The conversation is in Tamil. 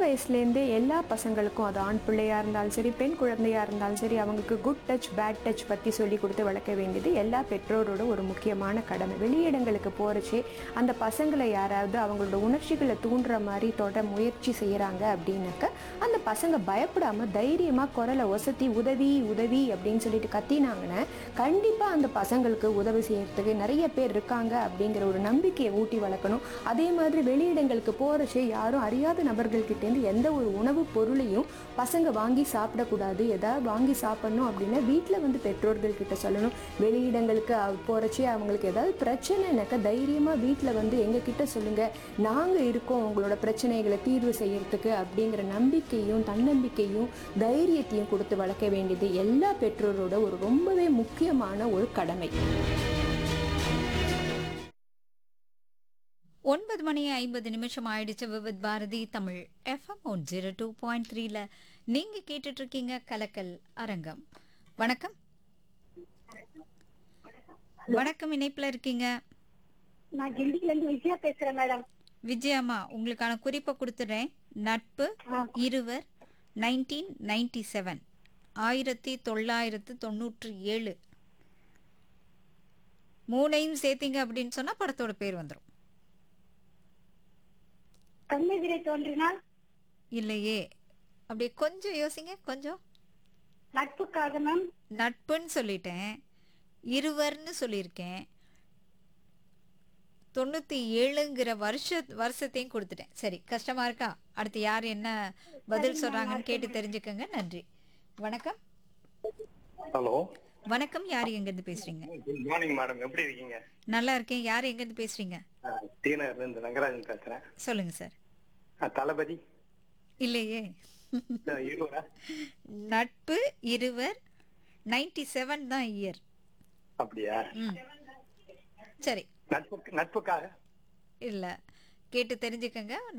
வயசுலேருந்தே எல்லா பசங்களுக்கும் அது ஆண் பிள்ளையாக இருந்தாலும் சரி பெண் குழந்தையாக இருந்தாலும் சரி அவங்களுக்கு குட் டச் பேட் டச் பற்றி சொல்லி கொடுத்து வளர்க்க வேண்டியது எல்லா பெற்றோரோட ஒரு முக்கியமான கடமை வெளியிடங்களுக்கு போகிறச்சே அந்த பசங்களை யாராவது அவங்களோட உணர்ச்சிகளை தூண்டுற மாதிரி தொட முயற்சி செய்கிறாங்க அப்படின்னாக்க அந்த பசங்க பயப்படாமல் தைரியமாக குரலை ஒசத்தி உதவி உதவி அப்படின்னு சொல்லிட்டு கத்தினாங்கன்னா கண்டிப்பாக அந்த பசங்களுக்கு உதவி செய்யறதுக்கு நிறைய பேர் இருக்காங்க அப்படிங்கிற ஒரு நம்பிக்கையை ஊட்டி வளர்க்கணும் அதே மாதிரி வெளியிடங்களுக்கு போகிறச்சே யாரும் அறியாத நபர்கள்கிட்டேருந்து எந்த ஒரு உணவுப் பொருளையும் பசங்க வாங்கி சாப்பிடக்கூடாது எதாவது வாங்கி சாப்பிடணும் அப்படின்னா வீட்டில் வந்து பெற்றோர்கள் கிட்ட சொல்லணும் வெளியிடங்களுக்கு போகிறச்சே அவங்களுக்கு ஏதாவது பிரச்சனைனாக்கா தைரியமாக வீட்டில் வந்து எங்ககிட்ட சொல்லுங்கள் நாங்கள் இருக்கோம் உங்களோட பிரச்சனைகளை தீர்வு செய்யறதுக்கு அப்படிங்கிற நம்பிக்கையும் தன்னம்பிக்கையும் தைரியத்தையும் கொடுத்து வளர்க்க வேண்டியது எல்லா பெற்றோரோட ஒரு ரொம்பவே முக்கியமான ஒரு கடமை ஒன்பது மணி ஐம்பது நிமிஷம் ஆயிடுச்சு Vividh Bharati Tamil FM one zero two point த்ரீல நீங்க கேட்டுட்டு இருக்கீங்க கலக்கல் அரங்கம் வணக்கம் வணக்கம் இணைப்புல இருக்கீங்க நான் கிண்டில இருந்து விஜயா பேசுறேன் மேடம் விஜயம்மா உங்களுக்கான குறிப்பை கொடுத்துறேன் நட்பு இருவர் நைன்டீன் நைன்டி செவன் ஆயிரத்தி தொள்ளாயிரத்து தொண்ணூற்றி ஏழு மூணையும் சேர்த்தீங்க அப்படின்னு சொன்னா படத்தோட பேர் வந்துடும் கண்ணெதிரே தோன்றினால் இல்லையே அப்படியே கொஞ்சம் யோசிங்க கொஞ்சம் நட்புக்காக மேம் நட்புன்னு சொல்லிட்டேன் இருவர்னு சொல்லியிருக்கேன் தொண்ணூத்தி ஏழுங்கிற வருஷ வருஷத்தையும் கொடுத்துட்டேன் சரி கஷ்டமா இருக்கா அடுத்து யார் என்ன பதில் சொல்றாங்கன்னு கேட்டு தெரிஞ்சுக்கங்க நன்றி வணக்கம் ஹலோ வணக்கம் யார் எங்கேருந்து பேசுறீங்க குட் மார்னிங் மேடம் எப்படி இருக்கீங்க நல்லா இருக்கேன் யார் எங்கேருந்து பேசுறீங்க டீனர்ல இருந்து ரங்கராஜன் பேசுறேன் சொல்லுங்க சார் அஹ், தளபதி இல்லையே அஹ், இருவரா நட்பு இருவர் நைன்டி செவன் தான் இயர் அப்படியா ம் சரி நட்பு நட்புக்காக இல்ல கேட்டு தெரிஞ்சுக்கங்க